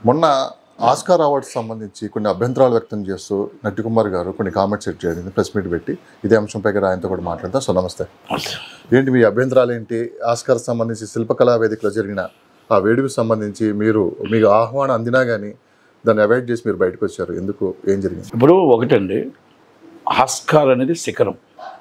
మొన్న Oscar awards సంబంధించి కొన్ని అభ్యంతరాలు వ్యక్తం చేస్తూ నట్టికుమార్ గారు కొన్ని కామెంట్స్ సెట్ జరిగింది ప్రెస్ మీట్ పెట్టి ఇదే అంశంపై కూడా ఆయనతో కూడా మాట్లాడతాం సో నమస్తే ఏంటి మీ అభ్యంతరాలు ఏంటి ఆస్కార్ సంబంధించి శిల్పకళా వేదికలో జరిగిన ఆ వేడుకు సంబంధించి మీరు మీకు ఆహ్వానం అందినా కానీ దాన్ని అవాయిడ్ చేసి మీరు బయటకు వచ్చారు ఎందుకు ఏం జరిగింది ఇప్పుడు ఒకటండి ఆస్కార్ అనేది శిఖరం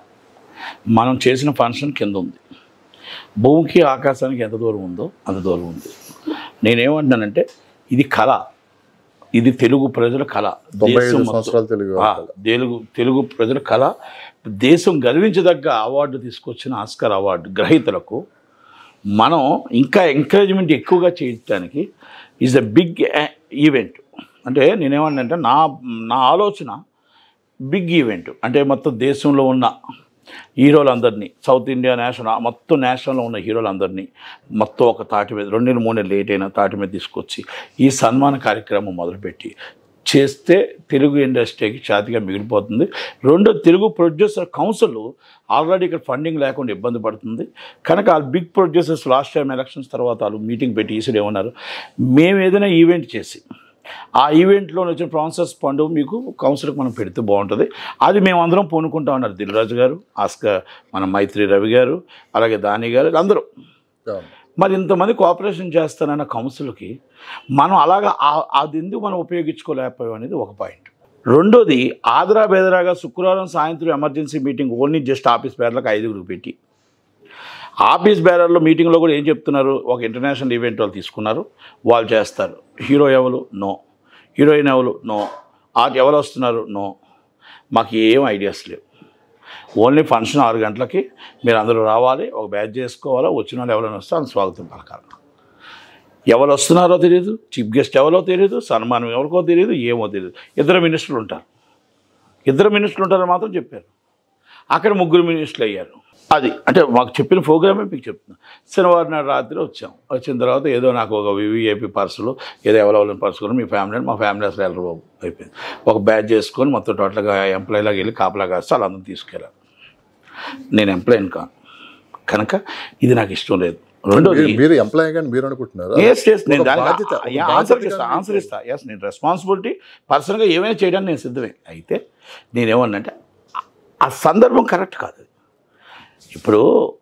మనం చేసిన ఫంక్షన్ కింద ఉంది భూమికి ఆకాశానికి ఎంత దూరం ఉందో అంత దూరం ఉంది నేనేమంటున్నానంటే ఇది కళ ఇది తెలుగు ప్రజల కళ తొంభై ఐదు దేశం మొత్తం- సంవత్సరాలు తెలుగు ఆ, తెలుగు తెలుగు ప్రజల కళ దేశం గర్వించదగ్గ అవార్డు తీసుకొచ్చిన ఆస్కార్ అవార్డు గ్రహీతలకు మనం ఇంకా ఎంకరేజ్మెంట్ ఎక్కువగా చేయడానికి ఈజ్ అ బిగ్ ఈవెంట్ అంటే నేనేమన్నానంటే నా నా ఆలోచన బిగ్ ఈవెంట్ అంటే మొత్తం దేశంలో ఉన్న హీరోలందరినీ సౌత్ ఇండియా నేషనల్ మొత్తం నేషనల్లో ఉన్న హీరోలందరినీ మొత్తం ఒక తాటి మీద రెండు నెలలు మూడు నెలలు లేట్ అయినా తాటి మీద తీసుకొచ్చి ఈ సన్మాన కార్యక్రమం మొదలుపెట్టి చేస్తే తెలుగు ఇండస్ట్రీకి ఖ్యాతిగా మిగిలిపోతుంది రెండో తెలుగు ప్రొడ్యూసర్ కౌన్సిల్ ఆల్రెడీ ఇక్కడ ఫండింగ్ లేకుండా ఇబ్బంది పడుతుంది కనుక ఆ big producers last time elections తర్వాత వాళ్ళు మీటింగ్ పెట్టి ఈసుడు ఏమన్నారు మేము ఏదైనా ఈవెంట్ చేసి ఆ ఈవెంట్లో వచ్చిన ప్రాన్సర్స్ ఫండ్ మీకు కౌన్సిల్కి మనం పెడితే బాగుంటుంది అది మేమందరం పూనుకుంటా ఉన్నారు దిల్రాజు గారు ఆస్క మన మైత్రి రవి గారు అలాగే దాని గారు అందరూ అవును. మరి ఇంతమంది కోఆపరేషన్ చేస్తానన్న కౌన్సిల్కి మనం అలాగా ఆ- అది ఎందుకు మనం ఉపయోగించుకోలేకపోయాం అనేది ఒక పాయింట్ రెండోది ఆదరా బెదరాగా శుక్రవారం సాయంత్రం emergency meeting only just office బేర్లకు ఐదుగురు పెట్టి ఆఫీస్ బేరర్లో మీటింగ్లో కూడా ఏం చెప్తున్నారు ఒక ఇంటర్నేషనల్ ఈవెంట్ వాళ్ళు తీసుకున్నారు వాళ్ళు చేస్తారు హీరో ఎవరు నో హీరోయిన్ ఎవరు నో ఆర్ట్ ఎవరు వస్తున్నారు నో మాకు ఏం ఐడియాస్ లేవు ఓన్లీ ఫంక్షన్ ఆరు గంటలకి మీరు అందరూ రావాలి ఒక బ్యాచ్ చేసుకోవాలా వచ్చిన వాళ్ళు ఎవరైనా వస్తే అని స్వాగతం పలకాలి ఎవరు వస్తున్నారో తెలియదు చీఫ్ గెస్ట్ ఎవరో తెలియదు సన్మానం ఎవరికో తెలియదు ఏమో తెలియదు ఇద్దరు మినిస్టర్లు ఉంటారు ఇద్దరు మినిస్టర్లు ఉంటారని మాత్రం చెప్పారు అక్కడ ముగ్గురు మినిస్టర్లు అయ్యారు అది అంటే మాకు చెప్పిన ప్రోగ్రామే మీకు చెప్తున్నా శనివారం నాడు రాత్రి వచ్చాం వచ్చిన తర్వాత ఏదో నాకు ఒక వివిఐపి పర్సులు ఏదో ఎవరెవరిని పర్సుకొని మీ ఫ్యామిలీ మా ఫ్యామిలీ అసలు వెళ్ళరు బాబు అయిపోయింది ఒక బ్యాచ్ చేసుకొని మొత్తం టోటల్గా ఎంప్లాయీలాగా వెళ్ళి కాపలా కాస్తే వాళ్ళందరూ తీసుకెళ్ళారు నేను ఎంప్లాయీని కాను కనుక ఇది నాకు ఇష్టం లేదు రెండోది మీరు- మీరు ఎంప్లాయ్ కానీ మీరు అనుకుంటున్నారు ఎస్ ఎస్ నేను ఒక దానికి బాధ్యత, ఒక యా, బాధ్యత ఆన్సర్ ఇస్తా కానీ ఆన్సర్ ఇస్తా ఎస్ నేను రెస్పాన్సిబిలిటీ పర్సనల్గా ఏమైనా చేయడానికి నేను సిద్ధమే అయితే నేనేమన్నంటే ఆ- ఆ సందర్భం కరెక్ట్ కాదు ఇప్పుడు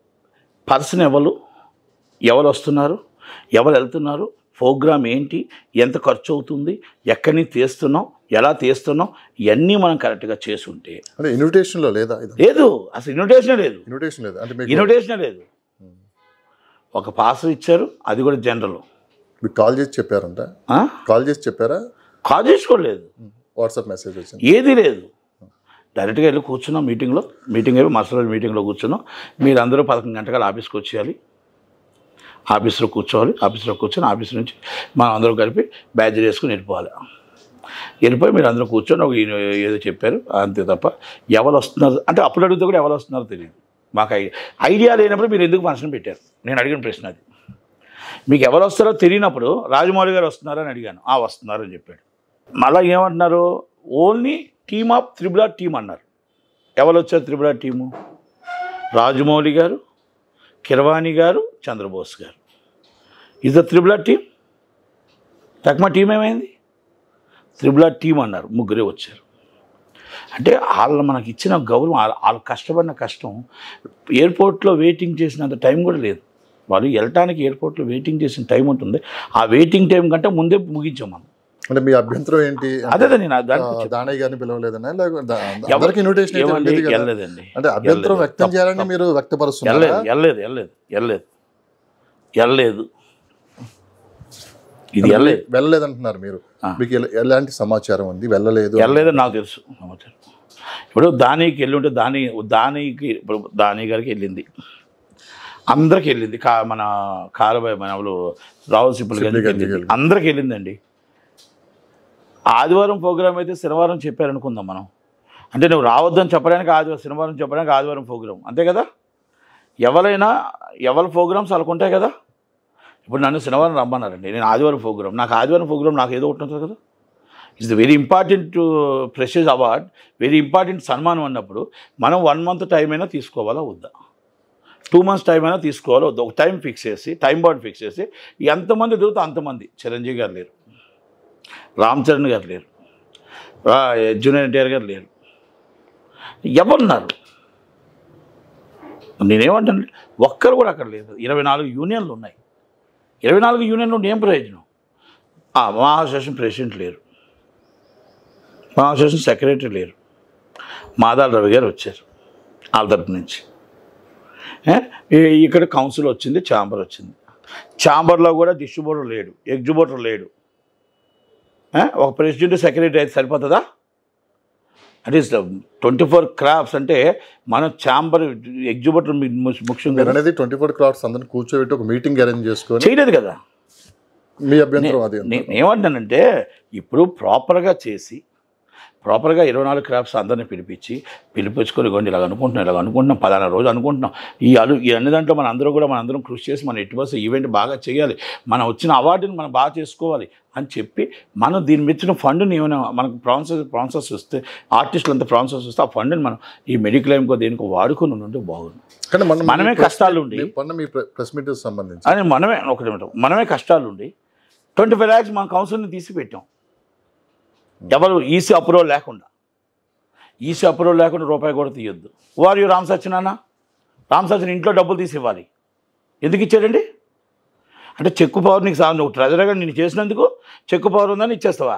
పర్సన్ ఎవరు ఎవరు వస్తున్నారు ఎవరు వెళ్తున్నారు ప్రోగ్రామ్ ఏంటి ఎంత ఖర్చు అవుతుంది ఎక్కడి నుంచి తీస్తున్నాం ఎలా తీస్తున్నాం ఇవన్నీ మనం కరెక్ట్గా చేసి ఉంటే అంటే ఇన్విటేషన్ లో లేదా ఇది లేదు అసలు ఇన్విటేషన్ లేదు ఇన్విటేషన్ లేదు అంటే మీకు ఇన్విటేషన్ లేదు ఒక పాస్ ఇచ్చారు అది కూడా జనరల్ మీకు కాల్ చేసి చెప్పారంట కాల్ చేసి చెప్పారా కాల్ చేసుకోలేదు వాట్సాప్ మెసేజ్ వచ్చింది ఏది లేదు డైరెక్ట్గా వెళ్ళి కూర్చున్నాం మీటింగ్లో మీటింగ్ అయిపోయి మరుసటి రోజు మీటింగ్లో కూర్చున్నాం మీరు అందరూ పదకొండు గంటల ఆఫీస్కి వచ్చేయాలి ఆఫీస్లో కూర్చోవాలి ఆఫీస్లో కూర్చొని ఆఫీస్ నుంచి మనం అందరూ కలిపి బ్యాడ్జ్ వేసుకుని వెళ్ళిపోవాలి వెళ్ళిపోయి మీరు అందరూ కూర్చొని ఒక ఈయన ఏదో చెప్పారు అంతే తప్ప ఎవరు వస్తున్నారు అంటే అప్పుడు అడిగితే కూడా ఎవరు వస్తున్నారో తెలియదు మాకు ఐడియా ఐడియా లేనప్పుడు మీరు ఎందుకు ఫంక్షన్ పెట్టారు నేను అడిగిన ప్రశ్న అది మీకు ఎవరు వస్తారో తెలియనప్పుడు రాజమౌళి గారు వస్తున్నారని అడిగాను ఆ వస్తున్నారు అని చెప్పాడు మళ్ళీ ఏమంటున్నారు only team of triple R team అన్నారు ఎవరు వచ్చారు త్రిబుల్ ఆర్ టీము రాజమౌళి గారు కిరవాణి గారు చంద్రబోస్ గారు is the triple R team తక్కువ టీం ఏమైంది త్రిబుల్ ఆర్ టీం అన్నారు ముగ్గురే వచ్చారు అంటే వాళ్ళు మనకి ఇచ్చిన గౌరవం వాళ్ళ వాళ్ళు కష్టపడిన కష్టం ఎయిర్పోర్ట్లో వెయిటింగ్ చేసినంత టైం కూడా లేదు వాళ్ళు వెళ్ళటానికి ఎయిర్పోర్ట్లో వెయిటింగ్ చేసిన టైం ఉంటుంది ఆ వెయిటింగ్ టైం కంటే ముందే ముగించాం మనం అంటే మీ అభ్యంతరం ఏంటి అదే అదే నేను ఆ, దానికి దానయ్య గారిని పిలవలేదనా లేకపోతే దా- ఎవరు- అందరికి ఇన్విటేషన్ అయితే ఏమండి? ఉండేది కదా వెళ్ళలేదండి అంటే అభ్యంతరం వెళ్ళలేదు. వ్యక్తం చేయాలని మీరు వ్యక్తపరుస్తున్నారా వెళ్ళలేదు వెళ్ళలేదు వెళ్ళలేదు వెళ్ళలేదు వెళ్ళలేదు ఇది వెళ్ళలేదు వెళ్ళలేదంటున్నారు మీరు ఆ. మీకు ఎల- ఎలాంటి సమాచారం ఉంది వెళ్ళలేదు వెళ్ళలేదని నాకు తెలుసు సమాచారం ఇప్పుడు దానికి వెళ్ళి ఉంటే దాని దానికి ఇప్పుడు దాని గారికి వెళ్ళింది అందరికి వెళ్ళింది కా మన కారబాయ్ మనవులు రావులసింపుల్ గారికి గారికి వెళ్ళింది వెళ్ళింది. అందరికి వెళ్ళిందండి ఆదివారం ప్రోగ్రామ్ అయితే శనివారం చెప్పారనుకుందాం మనం అంటే నువ్వు రావద్దని చెప్పడానికి ఆదివారం శనివారం చెప్పడానికి ఆదివారం ప్రోగ్రాం అంతే కదా ఎవరైనా ఎవరి ప్రోగ్రామ్స్ వాళ్ళకు ఉంటాయి కదా ఇప్పుడు నన్ను శనివారం రమ్మన్నారండి నేను ఆదివారం ప్రోగ్రామ్ నాకు ఆదివారం ప్రోగ్రామ్ నాకు ఏదో ఒకటి ఉంటుంది కదా it's the very important precious award very important సన్మానం అన్నప్పుడు మనం వన్ మంత్ టైం అయినా తీసుకోవాలా వద్దా టూ మంత్స్ టైం అయినా తీసుకోవాలా వద్దా ఒక టైం ఫిక్స్ చేసి టైం బాండ్ ఫిక్స్ చేసి ఎంతమంది దొరికితే అంతమంది చిరంజీవి గారు లేరు రామ్ చరణ్ గారు లేరు ఆ, జూనియర్ ఎన్టీఆర్ గారు లేరు ఎవరున్నారు నేనేమంటాను ఒక్కరు కూడా అక్కడ లేదు ఇరవై నాలుగు యూనియన్లు ఉన్నాయి ఇరవై నాలుగు యూనియన్లు ఉండి ఏం ప్రయోజనం ఆ, మా అసోసియేషన్ ప్రెసిడెంట్ లేరు మా అసోసియేషన్ సెక్రటరీ లేరు మాదాల రవి గారు వచ్చారు వాళ్ళ తరపు నుంచి ఏ? ఈ- ఇక్కడ కౌన్సిల్ వచ్చింది ఛాంబర్ వచ్చింది ఛాంబర్లో కూడా డిస్ట్రిబ్యూటర్ లేడు ఎగ్జిబ్యూటర్ లేడు ఏ? ఒక ప్రెసిడెంట్ సెక్రటరీ అయితే సరిపోతుందా అంటే ట్వంటీ ఫోర్ క్రాఫ్ట్స్ అంటే మన ఛాంబర్ ఎగ్జిబ్యూటర్ ముఖ్యం మీరు కదా అనేది ట్వంటీ ఫోర్ క్లాట్స్ అందరిని కూర్చోబెట్టి ఒక మీటింగ్ అరేంజ్ చేసుకొని చేయలేదు కదా మీ అభ్యంతరం అది నేను ఏమంటానంటే ఇప్పుడు ప్రాపర్గా చేసి ప్రాపర్గా ఇరవై నాలుగు క్రాప్స్ అందరిని పిలిపించి పిలిపించుకొని ఇవ్వండి ఇలాగ అనుకుంటున్నాం ఇలాగ అనుకుంటున్నాం పలానా రోజు అనుకుంటున్నాం ఈ అలు ఈ అన్ని దాంట్లో మన అందరూ కూడా మన అందరం కృషి చేసి మన ఎట్టి బస్సు ఈవెంట్ బాగా చేయాలి మనం వచ్చిన అవార్డుని మనం బాగా చేసుకోవాలి అని చెప్పి మనం దీని మెచ్చిన ఫండ్ని ఏమైనా మనకు ప్రాన్సెస్ ప్రాన్సెస్ వస్తే ఆర్టిస్టులు అంతా ప్రాన్సెస్ వస్తే ఆ ఫండ్ని మనం ఈ మెడిక్లైమ్కో దేనికో వాడుకొని ఉంటే బాగుంది కానీ మనం మనమే మీ కష్టాలు ఉండి మీ పన్న మీ ప్రెస్ మీట్ సంబంధించి అని మనమే ఒకటి నిమిషం. మనమే కష్టాలు ఉండి ట్వంటీ ఫైవ్ ల్యాక్స్ మన కౌన్సిల్ని తీసి పెట్టాం ఎవరు ఈసీ అప్రూవల్ లేకుండా ఈసీ అప్రూవల్ లేకుండా రూపాయి కూడా తీయొద్దు వారు యూ రామ్ సత్యనాన్న రామ్ సత్యన్ ఇంట్లో డబ్బులు తీసి ఇవ్వాలి ఎందుకు ఇచ్చాడండి అంటే చెక్కు పవర్ నీకు సా నువ్వు ట్రెజరగా నేను చేసినందుకు చెక్కు పవర్ ఉందని ఇచ్చేస్తావా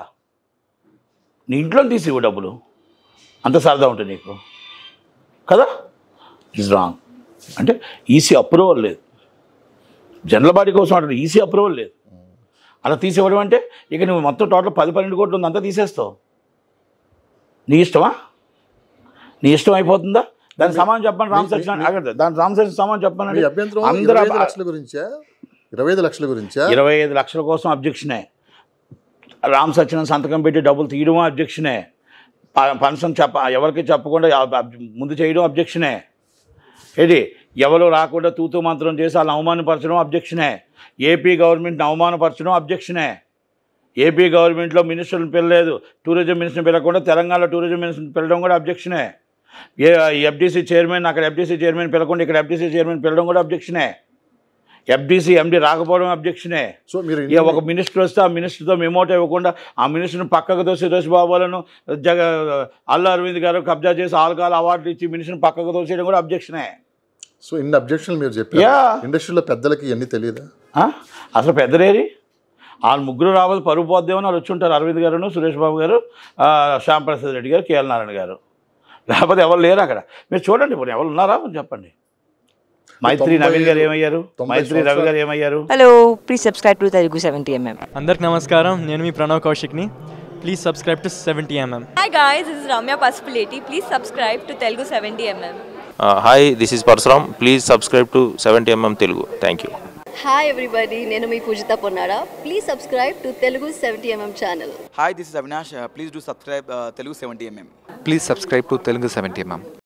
నీ ఇంట్లో తీసి ఇవ్వు డబ్బులు అంత సరదా ఉంటుంది నీకు కదా ఇస్ రాంగ్ అంటే ఈసీ అప్రూవల్ లేదు జనరల్ బాడీ కోసం అంటే ఈసీ అప్రూవల్ లేదు అలా తీసేవడం అంటే ఇక నువ్వు మొత్తం టోటల్ పది పన్నెండు కోట్లు ఉంది అంతా తీసేస్తావు నీ ఇష్టమా నీ ఇష్టం అయిపోతుందా దాని సమానం చెప్పండి రామ్ సత్యనారాయణ ఆగండి దాని రామ్ సత్యనారాయణ సమానం మీ చెప్పండి అభ్యంతరం అందరూ ఇరవై ఐదు లక్షల గురించా ఇరవై ఐదు లక్షల గురించా ఇరవై ఐదు లక్షల కోసం అబ్జెక్షనే రామ్ సత్యనారాయణ సంతకం పెట్టి డబ్బులు తీయడం అబ్జెక్షనే ప- ఫంక్షన్ చెప్ప ఎవరికి చెప్పకుండా అబ్- అబ్- ముందు చేయడం అబ్జెక్షనే ఏది ఎవరు రాకుండా తూతూ మంత్రం చేసి వాళ్ళని అవమానపరచడం అబ్జెక్షనే ఏపీ గవర్నమెంట్ని అవమానపరచడం అబ్జెక్షనే ఏపీ గవర్నమెంట్లో మినిస్టర్ని పిలలేదు టూరిజం మినిస్టర్ని పిలవకుండా తెలంగాణలో టూరిజం మినిస్టర్ని పిలవడం కూడా అబ్జెక్షనే ఏ ఎఫ్డీసీ చైర్మన్ అక్కడ ఎఫ్డీసీ చైర్మన్ పిలవకుండా ఇక్కడ ఎఫ్డీసీ చైర్మన్ పిలవడం కూడా అబ్జెక్షనే ఎఫ్డీసీ ఎండి రాకపోవడం అబ్జెక్షనే సో మీరు ఇక ఒక మినిస్టర్ వస్తే ఆ మినిస్టర్తో మెమోట్ ఇవ్వకుండా ఆ మినిస్టర్ని పక్కకు తోసి సురేష్ బాబులను జగ అల్లు అరవింద్ గారు కబ్జా చేసి ఆల్కాల్ అవార్డులు ఇచ్చి మినిస్టర్ని పక్కకు తోసేయడం కూడా అబ్జెక్షనే సో ఇన్ని అబ్జెక్షన్లు మీరు చెప్పారు Yeah. ఇండస్ట్రీలో పెద్దలకి ఇవన్నీ తెలియదా ఆ? అసలు పెద్దలేరి వాళ్ళు ముగ్గురు రావాలి పరుగు పోద్దేమని వాళ్ళు వచ్చి ఉంటారు అరవింద్ గారును సురేష్ బాబు గారు ఆ, శ్యామ్ ప్రసాద్ రెడ్డి గారు కేఎల్ నారాయణ గారు లేకపోతే ఎవరు లేరు అక్కడ మీరు చూడండి ఇప్పుడు ఎవరు ఉన్నారా మీరు చెప్పండి మైత్రి నవీన్ గారు ఏమయ్యారు తొంభై మైత్రి రవి గారు ఏమయ్యారు hello please subscribe to Telugu seventy MM అందరికి నమస్కారం నేను మీ ప్రణవ్ కౌశిక్ని please subscribe to seventy MM Hi guys, this is Ramya Pasupuleti. Please subscribe to Telugu 70mm. Hi this is Parasuram please subscribe to seventy MM Telugu thank you hi everybody నేను మీ Poojitha Ponnada please subscribe to Telugu seventy MM channel Hi, this is Avinash. Uh, please do subscribe uh, Telugu 70mm. Please subscribe to Telugu 70 mm.